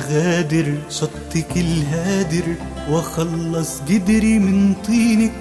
أغادر شطك الهادر وأخلص جدري من طينك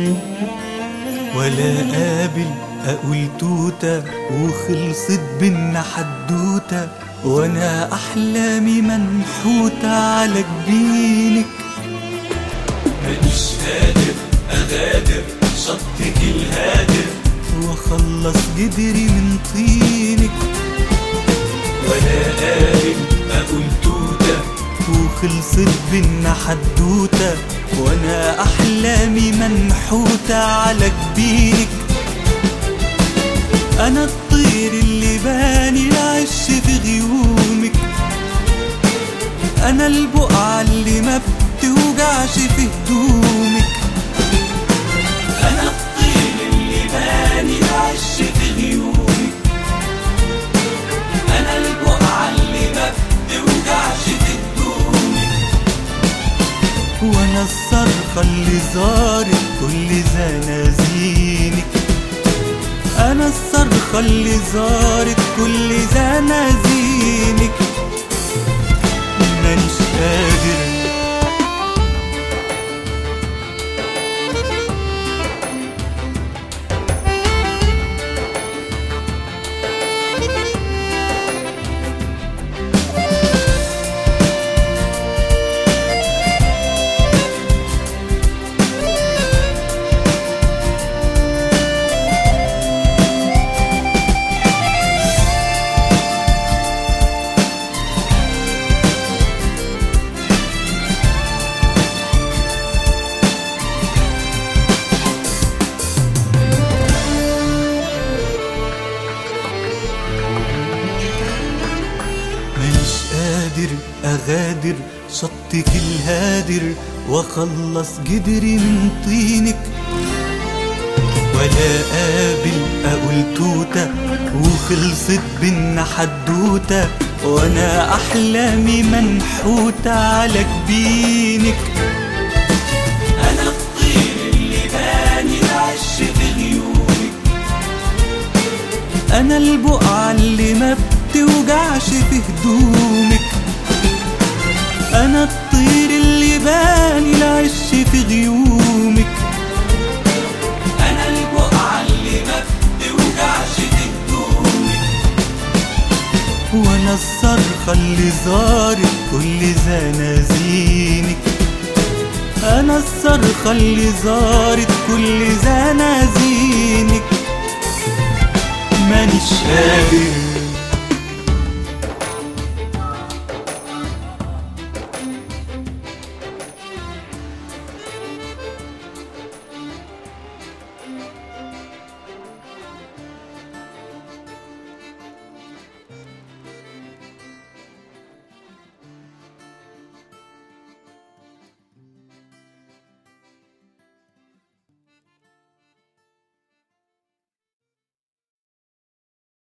ولا قابل أقول توتة وخلصت بينا حدوتة وأنا أحلامي منحوتة على جبينك مانيش قادر أغادر شطك الهادر وأخلص جدري من طينك ولا قابل أقول توتة وخلصت بينا حدوتة وانا احلامي منحوتة على جبينك انا الطير اللي باني العش في غيومك انا البقعة اللي ما بتوجعش في هدومك أنا الطير اللي باني العش في غيومك أنا البقعة اللي ما بتوجعش في هدومك وانا الصرخة اللي زارت كل زنازينك انا الصرخة اللي زارت كل زنازينك مانيش قادر مانيش قادر أغادر شطك الهادر وأخلص جدري من طينك ولا قابل أقول توتة وخلصت بينا حدوتة وأنا أحلامي منحوتة على جبينك أنا الطير اللي باني العش في غيومك أنا البقعة اللي ما بتوجعش في هدومك أنا الطير اللي باني العش في غيومك أنا البقعة اللي ما بتوجعش في هدومك وأنا الصرخة اللي زارت كل زنازينك أنا الصرخة اللي زارت كل زنازينك مانيش قادر